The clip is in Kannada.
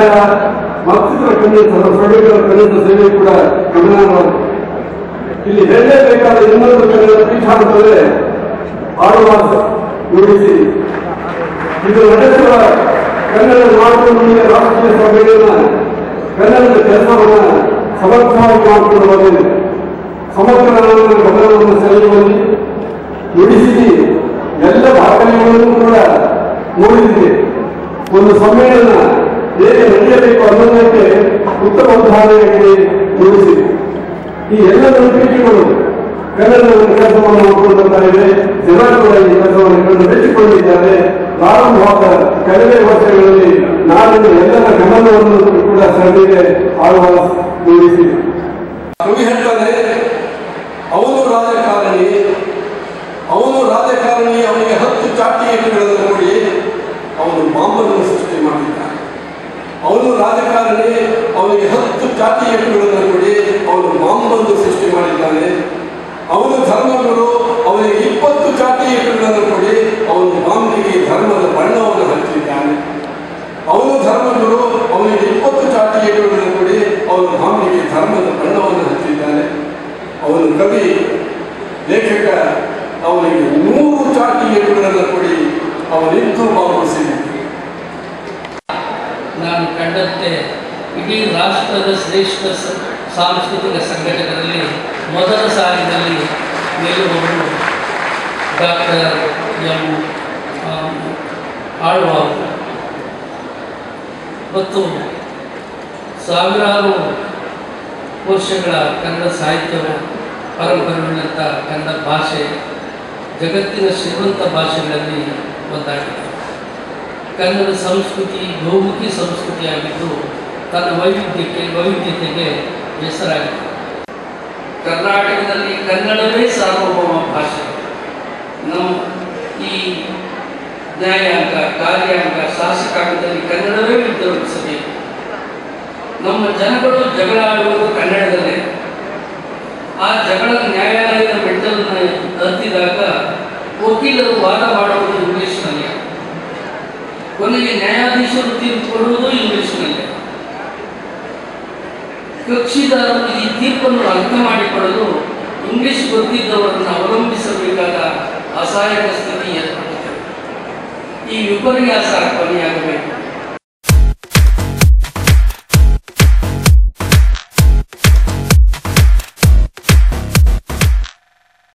ನ್ಯಾಯಾಲಯ ಮತ್ತಿತರ ಖಂಡಿತ ಸ್ವರ್ಗಗಳ ಖಂಡಿತ ಸೇವೆ ಕೂಡ ಗಮನಾರ್ಹವಾಗಿದೆ ಇಲ್ಲಿ ಹೇಳಲೇಬೇಕಾದ ಇನ್ನೊಂದು ಕನ್ನಡ ಪೀಠ ಅಂತಂದ್ರೆ ಆಳ್ವಾಸ್ ನುಡಿಸಿ ಇದು ನಡೆಸುವ ಕನ್ನಡ ನಾಡು ನುಡಿಯ ರಾಷ್ಟ್ರೀಯ ಸಭೆಗಳನ್ನ ಕನ್ನಡದ ಕೆಲಸವನ್ನ ಸಮರ್ಥವಾಗಿ ಮಾಡಿಕೊಂಡು ಬಂದಿದೆ ಸಮಗ್ರವಾದ ಗಮನವನ್ನು ಸೆಳೆಯುವಲ್ಲಿ ನುಡಿಸಿ ಎಲ್ಲ ದಾಖಲೆಗಳನ್ನು ಕೂಡ ನೋಡಿದಿದೆ ಒಂದು ಸಮ್ಮೇಳನ ಹೇಗೆ ನಡೆಯಬೇಕು ಅನ್ನೋದಕ್ಕೆ ಉತ್ತಮ ಉದಾಹರಣೆಯಾಗಿ ನುಡಿಸಿದೆ ಈ ಎಲ್ಲ ನಂಬಿಕೆಗಳು ಕನ್ನಡವನ್ನು ಕೆಲಸವನ್ನು ಮಾಡಿಕೊಂಡು ಬರ್ತಾ ಇದೆ ಜನ ಕೂಡ ಈ ಕೆಲಸವನ್ನು ಕಂಡು ಮೆಚ್ಚಿಕೊಂಡಿದ್ದಾರೆ ಪ್ರಾರಂಭವಾದ ಕೆಲವೇ ವರ್ಷಗಳಲ್ಲಿ ನಾಡಿನ ಎಲ್ಲರ ಗಮನವನ್ನು ಕೂಡ ಸಭೆಗೆ ಆಳುವ ನುಡಿಸಿದೆ ಕವಿ ಹೇಳ್ತಾನೆ ಅವನು ರಾಜಕಾರಣಿ ಅವನು ರಾಜಕಾರಣಿ ಅವನಿಗೆ ಹತ್ತು ಚಾಟಿ ಏಟುಗಳನ್ನು ಕೊಡಿ ಅವನು ಬಾಂಬನ್ನು ಸೃಷ್ಟಿ ಮಾಡಿದ್ದಾನೆ ಅವನು ರಾಜಕಾರಣಿ ಅವನಿಗೆ ಹತ್ತು ಚಾಟಿ ಏಟುಗಳನ್ನು ಕೊಡಿ ಅವನು ಬಾಂಬನ್ನು ಸೃಷ್ಟಿ ಮಾಡಿದ್ದಾನೆ ಅವನು ಧರ್ಮಗುರು ಅವನಿಗೆ ಇಪ್ಪತ್ತು ಚಾಟಿ ಏಟುಗಳನ್ನು ಕೊಡಿ ಅವನು ಬಾಂಬಿಗೆ ಧರ್ಮದ ಬಣ್ಣವನ್ನು ಹಚ್ಚಿದ್ದಾನೆ ಅವನು ಧರ್ಮಗುರು ಅವನಿಗೆ ಇಪ್ಪತ್ತು ಚಾಟಿ ಏಟುಗಳನ್ನು ಕೊಡಿ ಅವನು ಬಾಂಬಿಗೆ ಧರ್ಮದ ಬಣ್ಣವನ್ನು ಹಚ್ಚಿದ್ದಾನೆ ಅವನು ಕವಿ ಲೇಖಕ ಅವನಿಗೆ ನೂರು ಚಾಟಿ ಏಟುಗಳನ್ನು ಕೊಡಿ ಅವನಿಂದು ಬಾಂಬಿಸಿದ ನಾನು ಕಂಡಂತೆ ಇಡೀ ರಾಷ್ಟ್ರದ ಶ್ರೇಷ್ಠ ಸ- ಸಾಂಸ್ಕೃತಿಕ ಸಂಘಟನೆಗಳಲ್ಲಿ ಮೊದಲ ಸಾಲಿನಲ್ಲಿ ನಿಲ್ಲುವವರು ಡಾಕ್ಟರ್ ಎಂ ಆಳ್ವಾರ್ ಮತ್ತು ಸಾವಿರಾರು ವರ್ಷಗಳ ಕನ್ನಡ ಸಾಹಿತ್ಯ ಪರಂಪರೆಯುಳ್ಳಂಥ ಕನ್ನಡ ಭಾಷೆ ಜಗತ್ತಿನ ಶ್ರೀಮಂತ ಭಾಷೆಗಳಲ್ಲಿ ಒಂದಾಗಿದೆ ಕನ್ನಡ ಸಂಸ್ಕೃತಿ ಬಹುಮುಖಿ ಸಂಸ್ಕೃತಿಯಾಗಿದ್ದು ತನ್ನ ವೈವಿಧ್ಯಕ್ಕೆ ವೈವಿಧ್ಯತೆಗೆ ಹೆಸರಾಗಿದೆ ಕರ್ನಾಟಕದಲ್ಲಿ ಕನ್ನಡವೇ ಸಾರ್ವಭೌಮ ಭಾಷೆ ನಮ್ಮ ಈ ನ್ಯಾಯಾಂಗ ಕಾರ್ಯಾಂಗ ಶಾಸಕಾಂಗದಲ್ಲಿ ಕನ್ನಡವೇ ವಿದ್ಯಮಾನಿಸಬೇಕು ನಮ್ಮ ಜನಗಳು ಜಗಳ ಆಡುವುದು ಕನ್ನಡದಲ್ಲೇ ಆ ಜಗಳ ನ್ಯಾಯಾಲಯದ ಮೆಟ್ಟಲನ್ನು ಹತ್ತಿದಾಗ ವಕೀಲರು ವಾದ ಮಾಡುವುದು ಇಂಗ್ಲಿಷ್ನಲ್ಲಿ ಕೊನೆಗೆ ನ್ಯಾಯಾಧೀಶರು ತೀರ್ಪು ಕೊಡುವುದು ಇಂಗ್ಲಿಷ್ನಲ್ಲಿ ಕಕ್ಷಿದಾರರು ಈ ತೀರ್ಪನ್ನು ಅರ್ಥ ಮಾಡಿಕೊಳ್ಳಲು ಇಂಗ್ಲಿಷ್ ಗೊತ್ತಿದ್ದವರನ್ನು ಅವಲಂಬಿಸಬೇಕಾದ ಅಸಹಾಯಕ ಸ್ಥಿತಿ ಏರ್ಪಡುತ್ತದೆ ಈ ವಿಪರ್ಯಾಸ ಕೊನೆಯಾಗಬೇಕು